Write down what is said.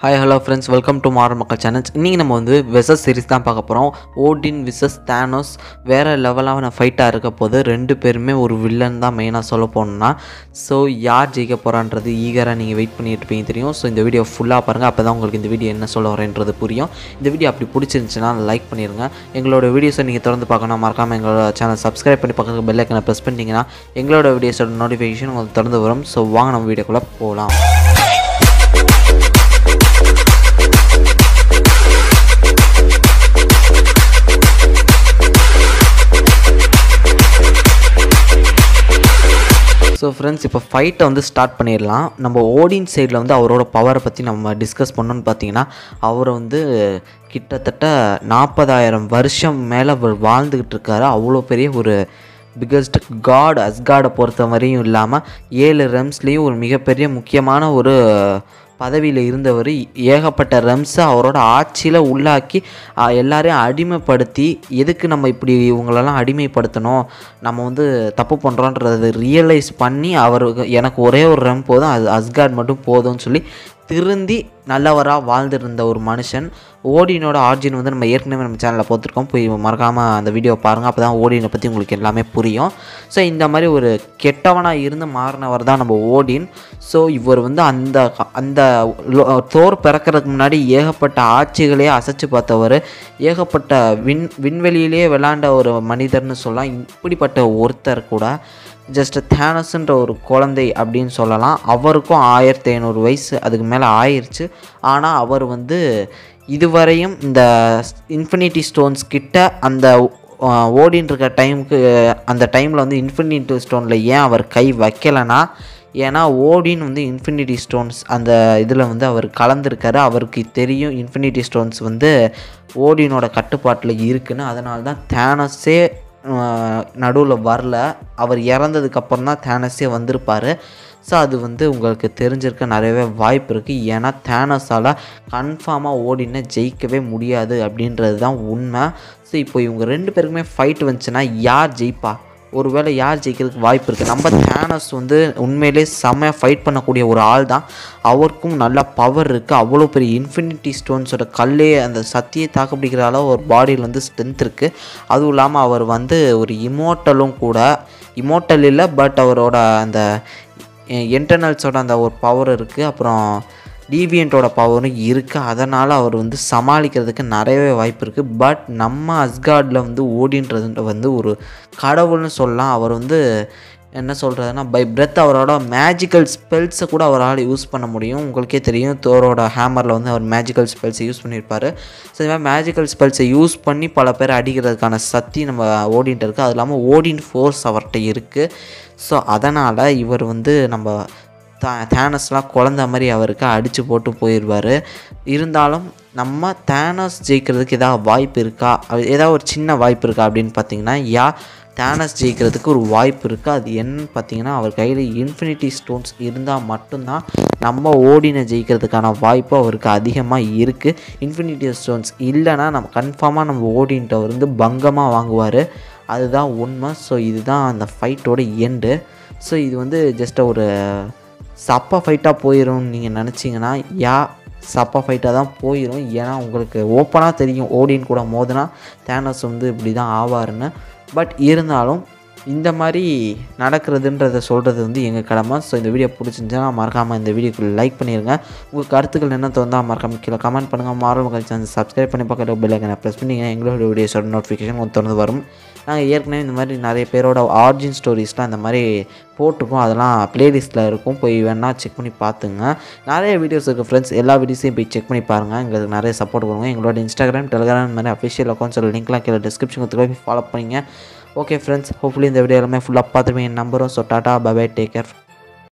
hi hello friends welcome to moral மக்கள் channels இன்றைக்கி நம்ம வந்து விசஸ் சீரிஸ் தான் பார்க்க போகிறோம் ஓடின் விசஸ் தேனோஸ் வேறு லெவலான ஃபைட்டாக இருக்க போது ரெண்டு பேருமே ஒரு வில்லன் தான் மெயினாக சொல்ல போகணுன்னா ஸோ யார் ஜெயிக்க போகிறான்றது ஈகராக நீங்கள் வெயிட் பண்ணிட்டு இருப்பீங்க தெரியும் ஸோ இந்த வீடியோ ஃபுல்லாக பாருங்கள் அப்போ தான் உங்களுக்கு இந்த வீடியோ என்ன சொல்ல வரேன்றது புரியும் இந்த வீடியோ அப்படி பிடிச்சிருந்துச்சுன்னா லைக் பண்ணிடுங்க எங்களோட வீடியோஸை நீங்கள் தொடர்ந்து பார்க்கணும் மறக்காமல் எங்களோட சேனல் சப்ஸ்கிரைப் பண்ணி பக்கத்துக்கு பெல் ஐக்கனை ப்ரெஸ் பண்ணிட்டீங்கன்னா எங்களோட வீடியோஸோட நோட்டிஃபிகேஷன் உங்களுக்கு தொடர்ந்து வரும் ஸோ வாங்க நம்ம வீடியோக்குள்ளே போகலாம் ஸோ ஃப்ரெண்ட்ஸ் இப்போ ஃபைட்டை வந்து ஸ்டார்ட் பண்ணிடலாம் நம்ம ஓடின் சைடில் வந்து அவரோட பவரை பற்றி நம்ம டிஸ்கஸ் பண்ணோன்னு பார்த்தீங்கன்னா அவர் வந்து கிட்டத்தட்ட நாற்பதாயிரம் வருஷம் மேலே அவர் வாழ்ந்துக்கிட்டு இருக்காரு அவ்வளோ பெரிய ஒரு பிக்கஸ்ட் காட் அஸ்காடை பொறுத்த வரையும் இல்லாமல் ஏழு ரெம்ஸ்லேயும் ஒரு மிகப்பெரிய முக்கியமான ஒரு பதவியில் இருந்தவர் ஏகப்பட்ட ரம்ஸை அவரோட ஆட்சியில் உள்ளாக்கி ஆ, எல்லாரையும் அடிமைப்படுத்தி எதுக்கு நம்ம இப்படி இவங்களெல்லாம் அடிமைப்படுத்தணும் நம்ம வந்து தப்பு பண்ணுறோன்றதை ரியலைஸ் பண்ணி அவருக்கு எனக்கு ஒரே ஒரு ரம் போதும் அது அஸ்கார்ட் மட்டும் போதும்னு சொல்லி திருந்தி நல்லவராக வாழ்ந்துருந்த ஒரு மனுஷன் ஓடினோட ஆர்ஜின் வந்து நம்ம ஏற்கனவே நம்ம சேனலில் பார்த்துருக்கோம் போய் மறக்காமல் அந்த வீடியோ பாருங்கள் அப்போ தான் ஓடினை பற்றி உங்களுக்கு எல்லாமே புரியும் ஸோ இந்த மாதிரி ஒரு கெட்டவனாக இருந்து மாறினவர் தான் நம்ம ஓடின் ஸோ இவர் வந்து அந்த அந்த லோ- தோர் பிறக்கிறதுக்கு முன்னாடி ஏகப்பட்ட ஆட்சிகளையே அசைச்சு பார்த்தவர் ஏகப்பட்ட விண் விண்வெளியிலேயே விளாண்ட ஒரு மனிதர்னு சொல்லலாம் இப்படிப்பட்ட ஒருத்தர் கூட ஜஸ்ட் தேனஸ்ன்ற ஒரு குழந்தை அப்படின்னு சொல்லலாம் அவருக்கும் ஆயிரத்தி ஐநூறு வயசு அதுக்கு மேலே ஆயிருச்சு ஆனால் அவர் வந்து இதுவரையும் இந்த இன்ஃபினிட்டி ஸ்டோன்ஸ் கிட்ட அந்த ஆஹ், ஓடின்னு இருக்க டைமுக்கு அந்த டைமில் வந்து இன்ஃபினிட்டி ஸ்டோனில் ஏன் அவர் கை வைக்கலைன்னா ஏன்னா ஓடின் வந்து இன்ஃபினிட்டி ஸ்டோன்ஸ் அந்த இதில் வந்து அவர் கலந்துருக்காரு அவருக்கு தெரியும் இன்ஃபினிட்டி ஸ்டோன்ஸ் வந்து ஓடினோட கட்டுப்பாட்டில் இருக்குன்னு அதனால தான் தேனஸே நடுவில் வரல அவர் இறந்ததுக்கப்புறம் தான் தேனஸே வந்திருப்பார் ஸோ அது வந்து உங்களுக்கு தெரிஞ்சிருக்க நிறையவே வாய்ப்பு இருக்குது ஏன்னா தேனஸால் கன்ஃபார்மாக ஓடின ஜெயிக்கவே முடியாது அப்படின்றது தான் உண்மை ஸோ இப்போ இவங்க ரெண்டு பேருக்குமே ஃபைட் வந்துச்சுன்னா யார் ஜெயிப்பா ஒருவேளை யார் ஜெயிக்கிறதுக்கு வாய்ப்பு இருக்குது நம்ம தேனஸ் வந்து உண்மையிலே செம்மையாக ஃபைட் பண்ணக்கூடிய ஒரு ஆள் தான் அவருக்கும் நல்ல பவர் இருக்குது அவ்வளோ பெரிய இன்ஃபினிட்டி ஸ்டோன்ஸோட கல்லே அந்த சத்தியை தாக்குப்பிடிக்கிற அளவு ஒரு பாடியில் வந்து ஸ்ட்ரென்த் இருக்குது அதுவும் இல்லாமல் அவர் வந்து ஒரு இமோட்டலும் கூட இமோட்டல் இல்லை பட் அவரோட அந்த இன்டர்னல்ஸோட அந்த ஒரு பவர் இருக்குது அப்புறம் டீவியண்ட்டோட பவரும் இருக்குது அதனால் அவர் வந்து சமாளிக்கிறதுக்கு நிறையவே வாய்ப்பு இருக்குது பட் நம்ம அஸ்கார்டில் வந்து ஓடின்றது வந்து ஒரு கடவுள்னு சொல்லலாம் அவர் வந்து என்ன சொல்கிறதுனா பை பிரெத் அவரோட மேஜிக்கல் ஸ்பெல்ஸை கூட அவரால் யூஸ் பண்ண முடியும் உங்களுக்கே தெரியும் தோரோட ஹேமரில் வந்து அவர் மேஜிக்கல் ஸ்பெல்ஸை யூஸ் பண்ணியிருப்பார் ஸோ இந்த மாதிரி மேஜிக்கல் ஸ்பெல்ஸை யூஸ் பண்ணி பல பேர் அடிக்கிறதுக்கான சக்தி நம்ம ஓடின்ட்டு இருக்குது அது இல்லாமல் ஓடின் ஃபோர்ஸ் அவர்கிட்ட இருக்குது ஸோ அதனால் இவர் வந்து நம்ம தா தேனஸ்லாம் குழந்த மாதிரி அவருக்கு அடித்து போட்டு போயிடுவார் இருந்தாலும் நம்ம தேனஸ் ஜெயிக்கிறதுக்கு ஏதாவது வாய்ப்பு இருக்கா அது ஏதாவது ஒரு சின்ன வாய்ப்பு இருக்கா அப்படின்னு பார்த்தீங்கன்னா யா தேனஸ் ஜெயிக்கிறதுக்கு ஒரு வாய்ப்பு இருக்குது அது என்னன்னு பார்த்தீங்கன்னா அவர் கையில் இன்ஃபினிட்டி ஸ்டோன்ஸ் இருந்தால் மட்டும்தான் நம்ம ஓடின ஜெயிக்கிறதுக்கான வாய்ப்பு அவருக்கு அதிகமாக இருக்குது இன்ஃபினிட்டி ஸ்டோன்ஸ் இல்லைன்னா நம்ம கன்ஃபார்மாக நம்ம ஓடின்ட்டு வந்து பங்கமாக வாங்குவார் அதுதான் உண்மை ஸோ இதுதான் அந்த ஃபைட்டோட எண்டு ஸோ இது வந்து ஜஸ்ட் ஒரு சப்பா ஃபைட்டாக போயிடும்னு நீங்கள் நினச்சிங்கன்னா யா சப்பா ஃபைட்டாக தான் போயிடும் ஏன்னா உங்களுக்கு ஓப்பனாக தெரியும் ஓடின் கூட மோதினா தேனஸ் வந்து இப்படி தான் ஆவாருன்னு பட் இருந்தாலும் இந்த மாதிரி நடக்கிறதுன்றத சொல்கிறது வந்து எங்கள் கடமை ஸோ இந்த வீடியோ பிடிச்சிருந்துச்சுன்னா மறக்காமல் இந்த வீடியோக்கு லைக் பண்ணிடுங்க உங்கள் கருத்துக்கள் என்ன தோந்தா மறக்காமல் கீழே கமெண்ட் பண்ணுங்கள் மாரல் மக்கள் சேனல் சப்ஸ்கிரைப் பண்ணி பக்கத்தில் பெல் ஐக்கனை ப்ரெஸ் பண்ணிங்க எங்களோட வீடியோஸோட நோட்டிஃபிகேஷன் உங்களுக்கு தொடர்ந்து வரும் நாங்கள் ஏற்கனவே இந்த மாதிரி நிறைய பேரோட ஆர்ஜின் ஸ்டோரிஸ்லாம் இந்த மாதிரி போட்டிருக்கோம் அதெல்லாம் ப்ளேலிஸ்ட்டில் இருக்கும் போய் வேணால் செக் பண்ணி பார்த்துங்க நிறைய வீடியோஸ் இருக்குது ஃப்ரெண்ட்ஸ் எல்லா வீடியோஸையும் போய் செக் பண்ணி பாருங்கள் எங்களுக்கு நிறைய சப்போர்ட் கொடுங்க எங்களோட இன்ஸ்டாகிராம் டெலிகிராம் இந்த மாதிரி அஃபிஷியல் அக்கௌண்ட்ஸோட லிங்க்லாம் கீழே டிஸ்கிரிப்ஷன் கொடுத்து போய் ஃபாலோ பண்ணிங்க ஓகே ஃப்ரெண்ட்ஸ் ஹோப்ஃபுல்லி இந்த வீடியோ எல்லாமே ஃபுல்லாக பார்த்துருப்பீங்க நம்பரும் so tata bye take care